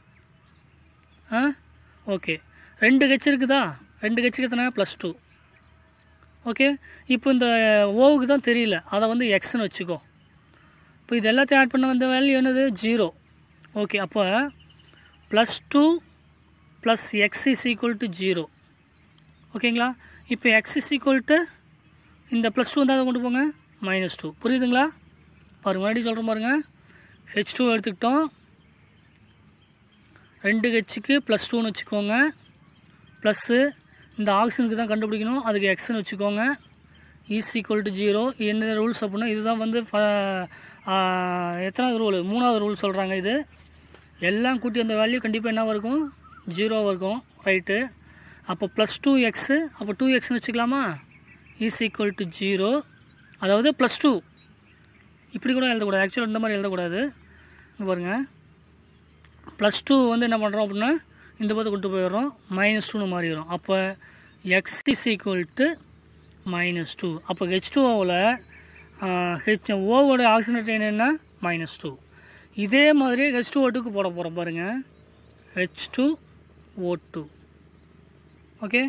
Speaker 2: ஆ ஓகே ரெண்டு ஹெச் இருக்குதா ரெண்டு ஹெச்சுக்கு எத்தனை ப்ளஸ் டூ ஓகே இப்போ இந்த ஓவுக்கு தான் தெரியல அதை வந்து எக்ஸ்னு வச்சுக்கோ இப்போ இது எல்லாத்தையும் ஆட் பண்ண வந்த வேல்யூ என்னது ஜீரோ ஓகே அப்போ plus two plus X is equal to zero ஓகேங்களா இப்போ எக்ஸ் இஸ் ஈக்குவல் டு இந்த ப்ளஸ் டூ தான் கொண்டு போங்க மைனஸ் டூ புரியுதுங்களா பாருங்க மறுபடியும் சொல்கிறேன் பாருங்கள் ஹெச் டூ எடுத்துக்கிட்டோம் ரெண்டு ஹெச்சுக்கு ப்ளஸ் டூன்னு வச்சுக்கோங்க ப்ளஸ்ஸு இந்த ஆக்சிஜனுக்கு தான் கண்டுபிடிக்கணும் அதுக்கு எக்ஸ்னு வச்சுக்கோங்க இஸ் ஈக்குவல் டு ஜீரோ என்ன ரூல்ஸ் அப்படின்னா இதுதான் வந்து ஃப- ஆ, எத்தனாவது ரூல் மூணாவது ரூல் சொல்கிறாங்க இது எல்லாம் கூட்டி அந்த வேல்யூ கண்டிப்பாக என்னவாக இருக்கும் ஜீரோவாக இருக்கும் ரைட்டு அப்போ ப்ளஸ் டூ எக்ஸு அப்போ டூ எக்ஸ்னு வச்சுக்கலாமா இஸ் ஈக்குவல் டு ஜீரோ அதாவது ப்ளஸ் டூ இப்படி கூட எழுதக்கூடாது ஆக்சுவலாக இந்த மாதிரி எழுதக்கூடாது இங்க பாருங்க ப்ளஸ் டூ வந்து என்ன பண்ணுறோம் அப்படின்னா இந்த பக்கம் கொண்டு போயிடுறோம் மைனஸ் டூன்னு மாறிடும் அப்போ X is equal to minus two அப்போ ஹெச் டூ ஓவில் ஹெச் ஓவோட ஆக்சிஜனேட் என்னென்னா மைனஸ் டூ இதே மாதிரி ஹெச் டூ ஓட்டுக்கு போட போகிறோம் பாருங்கள் H two O two okay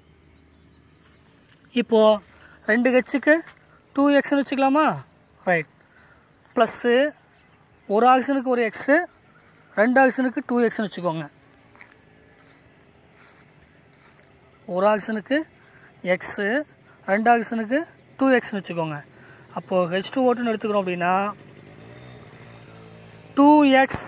Speaker 2: இப்போது ரெண்டு ஹெச்சுக்கு டூ எக்ஸ்னு வச்சுக்கலாமா ரைட் ப்ளஸ்ஸு ஒரு ஆக்சிஜனுக்கு ஒரு எக்ஸு ரெண்டு ஆக்சிஜனுக்கு டூ எக்ஸ்னு வச்சுக்கோங்க ஒரு ஆக்சிஜனுக்கு எக்ஸு ரெண்டு ஆக்சிஜனுக்கு டூ எக்ஸ்னு வச்சுக்கோங்க அப்போது ஹெச் டூ ஓட்டுன்னு எடுத்துக்கிறோம் அப்படின்னா டூ எக்ஸ்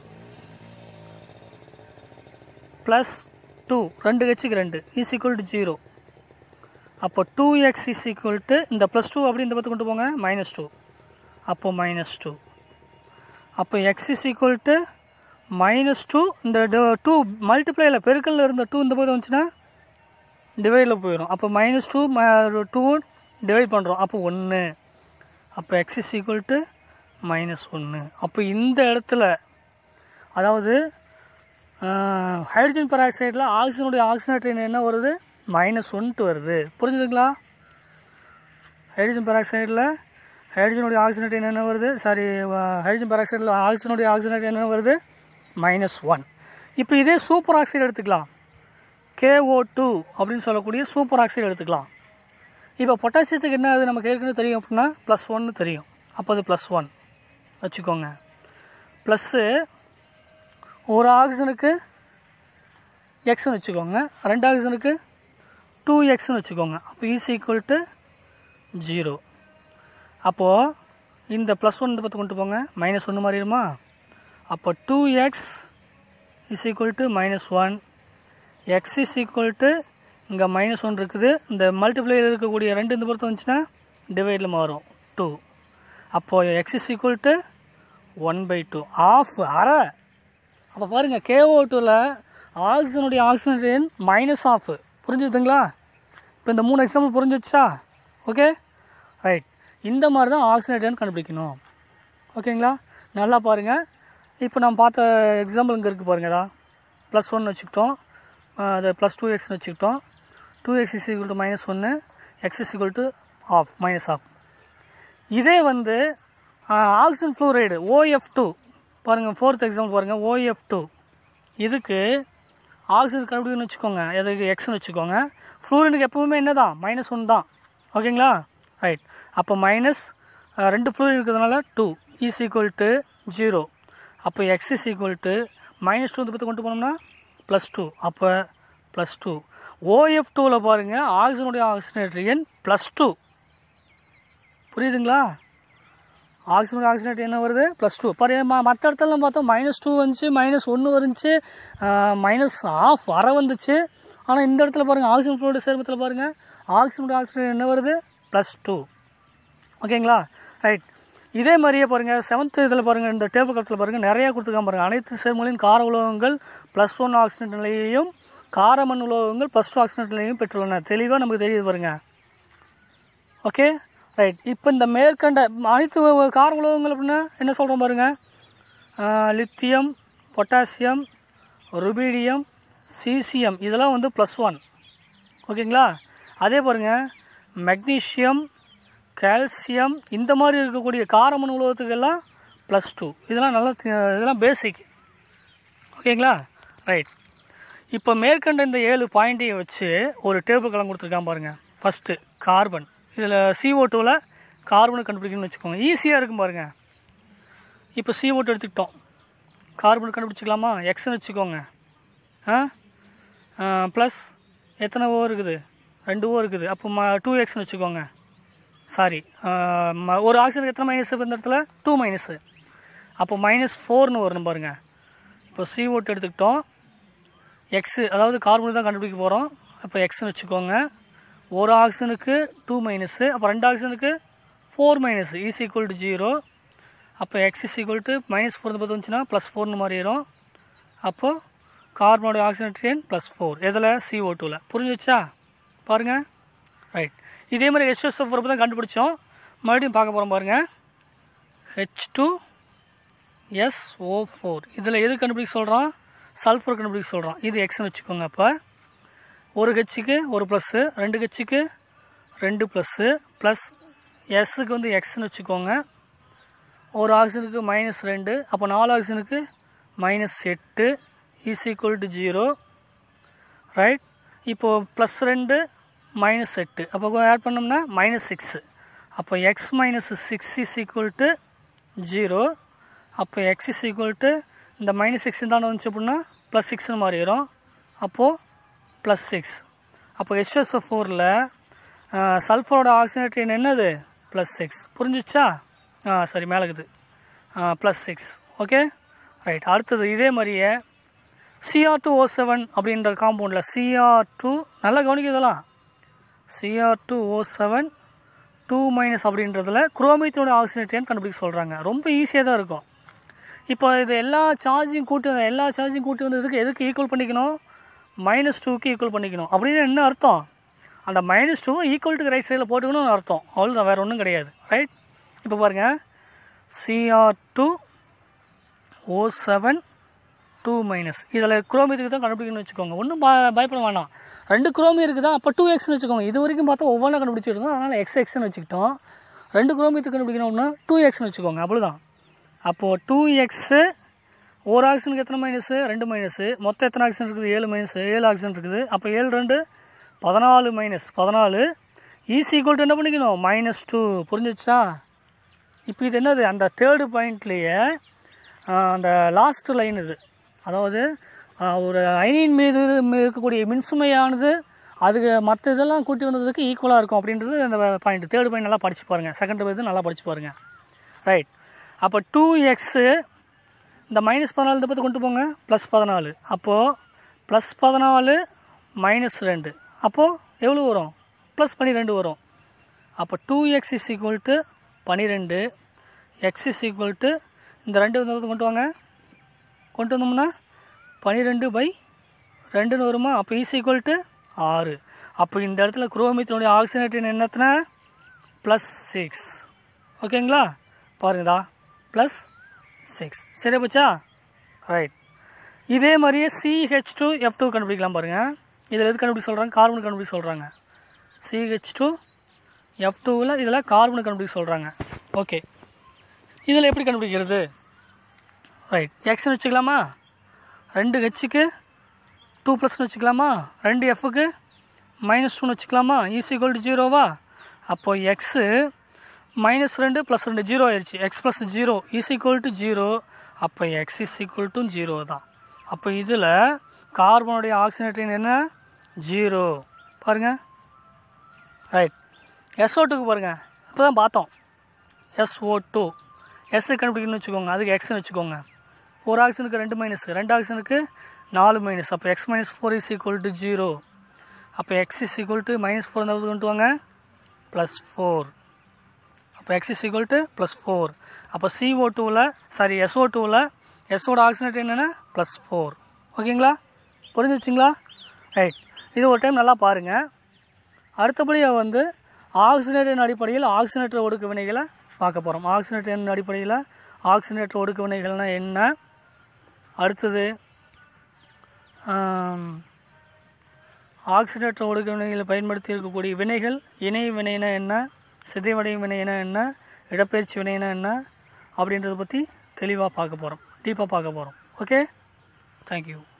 Speaker 2: ப்ளஸ் டூ ரெண்டு ஹெச்சுக்கு ரெண்டு இஸ் ஈக்குவல் டு ஜீரோ அப்போ two X is equal to இந்த ப்ளஸ் டூ அப்படி இந்த பத்து கொண்டு போங்க மைனஸ் டூ அப்போ மைனஸ் டூ அப்போ X is equal to minus two இந்த டூ மல்டிப்ளையில் பெருக்கல்ல இருந்த டூ இந்த பக்கம் வந்துச்சுன்னா டிவைடில் போயிடும் அப்போ மைனஸ் டூ டூ டிவைட் பண்ணுறோம் அப்போ ஒன்று அப்போ X is equal to minus ஒன்று அப்போ இந்த இடத்துல அதாவது ஹைட்ரஜன் பெராக்சைடில் ஆக்சிஜனுடைய ஆக்சிஜனேட் என்ன வருது மைனஸ் ஒன்ட்டு வருது புரிஞ்சுதுங்களா ஹைட்ரஜன் பெராக்சைடில் ஹைட்ரஜனுடைய ஆக்சிஜனேட் என்ன வருது சாரி ஹைட்ரஜன் பெராக்சைடில் ஆக்சிஜனுடைய ஆக்சிஜனேட் என்ன வருது மைனஸ் ஒன் இப்போ இதே சூப்பர் ஆக்சைடு எடுத்துக்கலாம் கேஓ டூ அப்படின்னு சொல்லக்கூடிய சூப்பர் ஆக்சைடு எடுத்துக்கலாம் இப்போ பொட்டாசியத்துக்கு என்ன அது நமக்கு ஏற்கனவே தெரியும் அப்படின்னா ப்ளஸ் ஒன்னு தெரியும் அப்போ அது ப்ளஸ் ஒன் வச்சுக்கோங்க ப்ளஸ்ஸு ஒரு ஆக்சிஜனுக்கு எக்ஸ்னு வச்சுக்கோங்க ரெண்டு ஆக்சிஜனுக்கு டூ எக்ஸ்னு வச்சுக்கோங்க அப்போ ஈஸ் ஈக்குவல் டு ஜீரோ அப்போது இந்த ப்ளஸ் ஒன் இந்த பத்து கொண்டு போங்க மைனஸ் ஒன்று மாறிடுமா அப்போ two X is equal to minus one X is equal to இங்கே மைனஸ் ஒன் இருக்குது இந்த மல்டிப்ளையில் இருக்கக்கூடிய ரெண்டு இந்த பொறுத்து வந்துச்சுன்னா டிவைடில் மாறும் டூ அப்போது X is equal to one by two half அரை அப்போ பாருங்கள் கேஓ டூவில் ஆக்சிஜனுடைய ஆக்சிஜன் மைனஸ் ஆஃப் புரிஞ்சுதுங்களா இப்போ இந்த மூணு எக்ஸாம்பிள் புரிஞ்சிச்சா ஓகே ரைட் இந்த மாதிரி தான் ஆக்சிஜனேட்னு கண்டுபிடிக்கணும் ஓகேங்களா நல்லா பாருங்கள் இப்போ நம்ம பார்த்த எக்ஸாம்பிள் இங்கே இருக்குது பாருங்கடா ப்ளஸ் ஒன் வச்சுக்கிட்டோம் அஹ் அது ப்ளஸ் டூ எக்ஸ்னு வச்சுக்கிட்டோம் two X is equal to minus ஒன்று X is equal to half minus half இதே வந்து ஆக்சிஜன் ஃப்ளூரைடு ஓஎஃப் டூ பாருங்கள் ஃபோர்த் எக்ஸாம்பிள் பாருங்கள் ஓஎஃப் டூ இதுக்கு ஆக்சிஜன் கண்டுபிடிக்கணும்னு வச்சுக்கோங்க எதுக்கு எக்ஸ்னு வச்சுக்கோங்க ஃப்ளூரினுக்கு எப்பவுமே என்ன தான் மைனஸ் ஒன் தான் ஓகேங்களா ரைட் அப்போ மைனஸ் ரெண்டு ஃப்ளூரின் இருக்கிறதுனால two is equal to zero அப்போ X is equal to minus two பற்றி கொண்டு போனோம்னா ப்ளஸ் டூ அப்போ ப்ளஸ் டூ ஓஎஃப் டூவில் பாருங்கள் ஆக்சிஜனுடைய ஆக்சிஜனேட்டர் எண் ப்ளஸ் டூ புரியுதுங்களா ஆக்சிஜன் ஆக்சிஜனேட் என்ன வருது ப்ளஸ் டூ பாரு மற்ற இடத்துலலாம் பார்த்தோம் மைனஸ் டூ வந்துச்சு மைனஸ் ஒன்று வந்துச்சு மைனஸ் ஆஃப் அரை வந்துச்சு ஆனால் இந்த இடத்துல பாருங்கள் ஆக்சிஜன் ஃப்ளூட சேர்மத்தில் பாருங்கள் ஆக்சிஜனோட ஆக்சிஜன் என்ன வருது ப்ளஸ் டூ ஓகேங்களா ரைட் இதே மாதிரியே பாருங்கள் செவன்த் இதில் பாருங்கள் இந்த டேபிள் கலத்தில் பாருங்கள் நிறையா கொடுத்துருக்காங்க பாருங்கள் அனைத்து சேர்மங்களின் கார உலோகங்கள் ப்ளஸ் ஒன் ஆக்சிஜன் நிலையையும் காரமண் உலோகங்கள் ப்ளஸ் டூ ஆக்சிஜன் நிலையையும் பெற்றுள்ளன தெளிவாக நமக்கு தெரியுது பாருங்கள் ஓகே ரைட் இப்போ இந்த மேற்கண்ட அனைத்து உ- கார உலோகங்கள் அப்படின்னா என்ன சொல்கிறோம் பாருங்கள் லித்தியம் பொட்டாசியம் ருபீடியம் சீசியம் இதெல்லாம் வந்து ப்ளஸ் ஒன் ஓகேங்களா அதே பாருங்கள் மெக்னீஷியம் கால்சியம் இந்த மாதிரி இருக்கக்கூடிய காரமண் உலோகத்துக்கெல்லாம் ப்ளஸ் டூ இதெல்லாம் நல்லா தி- இதெல்லாம் பேசிக் ஓகேங்களா ரைட் இப்போ மேற்கண்ட இந்த ஏழு பாயிண்ட்டையும் வச்சு ஒரு டேபிள் கலம் கொடுத்துருக்கான் பாருங்கள் ஃபஸ்ட்டு கார்பன் இதில் CO2 டூவில் கார்பனை கண்டுபிடிக்கணும்னு வச்சுக்கோங்க ஈஸியாக இருக்கும் பாருங்கள் இப்போ CO2 எடுத்துக்கிட்டோம் கார்பன் கண்டுபிடிச்சிக்கலாமா எக்ஸ்னு வச்சுக்கோங்க ஆ ப்ளஸ் எத்தனை ஓ இருக்குது ரெண்டு ஓ இருக்குது அப்போ ம டூ எக்ஸ்னு வச்சுக்கோங்க சாரி ஒரு ஆக்சிஜனுக்கு எத்தனை மைனஸ் இந்த இடத்துல டூ மைனஸு அப்போ மைனஸ் ஃபோர்னு வரணும் பாருங்கள் இப்போ CO2 எடுத்துக்கிட்டோம் எக்ஸு அதாவது கார்பன் தான் கண்டுபிடிக்க போகிறோம் அப்போ எக்ஸ்னு வச்சுக்கோங்க ஒரு ஆக்சிஜனுக்கு டூ மைனஸு அப்போ ரெண்டு ஆக்சிஜனுக்கு four minus is equal to zero அப்போ X is equal to minus four பற்றி வந்துச்சுன்னா ப்ளஸ் ஃபோர்னு மாறிடும் அப்போது கார்பனோட ஆக்சிஜன் ப்ளஸ் ஃபோர் எதில் CO2 டூவில் புரிஞ்சுச்சா பாருங்கள் ரைட் இதே மாதிரி ஹெச்எஸ்ஓ ஃபோர் தான் கண்டுபிடிச்சோம் மறுபடியும் பார்க்க போகிறோம் பாருங்கள் ஹெச் டூ எஸ்ஓ ஃபோர் இதில் எது கண்டுபிடிக்க சொல்கிறோம் சல்ஃபர் கண்டுபிடிக்க சொல்கிறோம் இது எக்ஸ்னு வச்சுக்கோங்க அப்போ ஒரு கட்சிக்கு ஒரு ப்ளஸ்ஸு ரெண்டு கட்சிக்கு ரெண்டு ப்ளஸ்ஸு ப்ளஸ் எஸ்ஸுக்கு வந்து எக்ஸ்னு வச்சுக்கோங்க ஒரு ஆக்சிஜனுக்கு மைனஸ் ரெண்டு அப்போ நாலு ஆக்சிஜனுக்கு மைனஸ் எட்டு is equal to zero right இப்போது ப்ளஸ் ரெண்டு மைனஸ் எட்டு அப்போ ஆட் பண்ணோம்னா மைனஸ் சிக்ஸு அப்போ X minus six is equal to zero அப்போ எக்ஸ் இஸ் ஈக்குவல் டு இந்த மைனஸ் சிக்ஸ் தானே வந்துச்சு அப்படின்னா ப்ளஸ் சிக்ஸ்னு மாறிடும் அப்போது ப்ளஸ் சிக்ஸ் அப்போ ஹெச்எஸ்ஓ ஃபோரில் சல்ஃபரோட ஆக்சிஜனேட் என்னது ப்ளஸ் சிக்ஸ் புரிஞ்சிச்சா ஆ சரி மேலே இருக்குது ப்ளஸ் சிக்ஸ் ஓகே ரைட் அடுத்தது இதே மாதிரியே சிஆர் டூ ஓ செவன் அப்படின்ற காம்பவுண்டில் சிஆர் டூ நல்லா கவனிக்க இதெல்லாம் CR two O seven two minus அப்படின்றதுல குரோமியத்தோட ஆக்சிஜனேட்டியன் கண்டுபிடிக்க சொல்கிறாங்க ரொம்ப ஈஸியாக தான் இருக்கும் இப்போ இது எல்லா சார்ஜையும் கூட்டி வந்து எல்லா சார்ஜையும் கூட்டி வந்ததுக்கு எதுக்கு ஈக்குவல் பண்ணிக்கணும் மைனஸ் டூக்கு ஈக்குவல் பண்ணிக்கணும் அப்படின்னு என்ன அர்த்தம் அந்த minus two equal to right சைடில் போட்டுக்கணும்னு அர்த்தம் அவ்வளோதான் வேறு ஒன்றும் கிடையாது ரைட் இப்போ பாருங்கள் CR two O seven two minus இதில் குரோமியத்துக்கு தான் கண்டுபிடிக்கணும்னு வச்சுக்கோங்க ஒன்றும் பயப்பட வேணாம் ரெண்டு குரோமி இருக்குதா அப்போ டூ எக்ஸ்னு வச்சுக்கோங்க இது வரைக்கும் பார்த்தா ஒவ்வொன்றா கண்டுபிடிச்சிருந்தோம் அதனால் எக்ஸ் எக்ஸ்னு வச்சுக்கிட்டோம் ரெண்டு குரோமியத்துக்கு கண்டுபிடிக்கணும்னா டூ எக்ஸ்னு வச்சுக்கோங்க அவ்வளோதான் அப்போது டூ எக்ஸு ஒரு ஆக்சிஜனுக்கு எத்தனை மைனஸு ரெண்டு மைனஸு மொத்தம் எத்தனை ஆக்சிஜன் இருக்குது ஏழு மைனஸ் ஏழு ஆக்சிஜன் இருக்குது அப்போ ஏழு ரெண்டு பதினாலு மைனஸ் பதினாலு ஈஸி ஈக்குவல் என்ன பண்ணிக்கணும் மைனஸ் டூ புரிஞ்சிச்சா இப்போ இது என்னது அந்த தேர்டு பாயிண்ட்லேயே அந்த லாஸ்ட் லைன் இது அதாவது ஆஹ், ஒரு அயனியின் மீது இருக்கக்கூடிய மின்சுமையானது அதுக்கு மற்ற இதெல்லாம் கூட்டி வந்ததுக்கு ஈக்குவலாக இருக்கும் அப்படின்றது அந்த பாயிண்ட் தேர்டு பாயிண்ட் நல்லா படிச்சு பாருங்கள் செகண்ட் இது நல்லா படிச்சு பாருங்கள் ரைட் அப்போ டூ எக்ஸு இந்த மைனஸ் பதினாலு இந்த பற்றி கொண்டு போங்க ப்ளஸ் பதினாலு அப்போது ப்ளஸ் பதினாலு மைனஸ் ரெண்டு அப்போது எவ்வளோ வரும் ப்ளஸ் பன்னிரெண்டு வரும் அப்போ two X is equal to பன்னிரெண்டு எக்ஸ் இஸ் ஈக்குவல் டு இந்த ரெண்டு இந்த பக்கம் கொண்டு வாங்க கொண்டு வந்தோம்னா பன்னிரெண்டு பை ரெண்டுன்னு வருமா அப்போ இஸ் ஈக்குவல் டு ஆறு அப்போ இந்த இடத்துல குரோமித்தினுடைய ஆக்சிஜனேட்டின் என்னத்தின ப்ளஸ் சிக்ஸ் ஓகேங்களா பாருங்கடா ப்ளஸ் சிக்ஸ் சரியா போச்சா ரைட் இதே மாதிரியே சிஹெச் டூ எஃப் டூ கண்டுபிடிக்கலாம் பாருங்கள் இதில் எது கண்டுபிடிக்க சொல்கிறாங்க கார்பன் கண்டுபிடிக்க சொல்கிறாங்க சிஹெச் டூ எஃப் டூவில் இதில் கார்பன் கண்டுபிடிக்க சொல்கிறாங்க ஓகே இதில் எப்படி கண்டுபிடிக்கிறது ரைட் எக்ஸ்னு வச்சுக்கலாமா ரெண்டு ஹெச்சுக்கு டூ ப்ளஸ்னு வச்சுக்கலாமா ரெண்டு எஃப்க்கு மைனஸ் டூன்னு வச்சுக்கலாமா ஈஸ் ஈக்குவல் டு ஜீரோவா அப்போது எக்ஸு மைனஸ் ரெண்டு ப்ளஸ் ரெண்டு ஜீரோ ஆயிடுச்சு X plus zero is equal to zero அப்போ X is equal to zero தான் அப்போ இதில் கார்பனுடைய ஆக்சிஜனேட்டின் என்ன ஜீரோ பாருங்கள் ரைட் எஸ்ஓ டூக்கு பாருங்கள் இப்போ தான் பார்த்தோம் எஸ்ஓ டூ எஸ் கண்டுபிடிக்கணும்னு வச்சுக்கோங்க அதுக்கு எக்ஸ்னு வச்சுக்கோங்க ஒரு ஆக்சிஜனுக்கு ரெண்டு மைனஸ் ரெண்டு ஆக்சிஜனுக்கு நாலு மைனஸ் அப்போ X minus four is equal to zero அப்போ X is equal to minus four இந்த கொண்டு வாங்க ப்ளஸ் ஃபோர் அப்போ X is equal to plus four அப்போ சிஓ டூவில் சாரி எஸ்ஓ டூவில் எஸ்ஓட ஆக்சிஜனேட் என்னென்னா ப்ளஸ் ஃபோர் ஓகேங்களா புரிஞ்சிச்சிங்களா ரைட் இது ஒரு டைம் நல்லா பாருங்கள் அடுத்தபடியாக வந்து ஆக்சிஜனேட்டின் அடிப்படையில் ஆக்சிஜனேற்ற ஒடுக்க வினைகளை பார்க்க போகிறோம் ஆக்சிஜனேட்டின் அடிப்படையில் ஆக்சிஜனேற்ற ஒடுக்க வினைகள்னால் என்ன அடுத்தது ஆம், ஆக்சிடேற்ற ஒடுக்க வினைகளை பயன்படுத்தி இருக்கக்கூடிய வினைகள் இணை வினைனா என்ன சிதைவடையும் வினைனா என்ன இடப்பெயர்ச்சி வினைனா என்ன அப்படின்றத பற்றி தெளிவாக பார்க்க போகிறோம் டீப்பாக பார்க்க போகிறோம் ஓகே தேங்க்யூ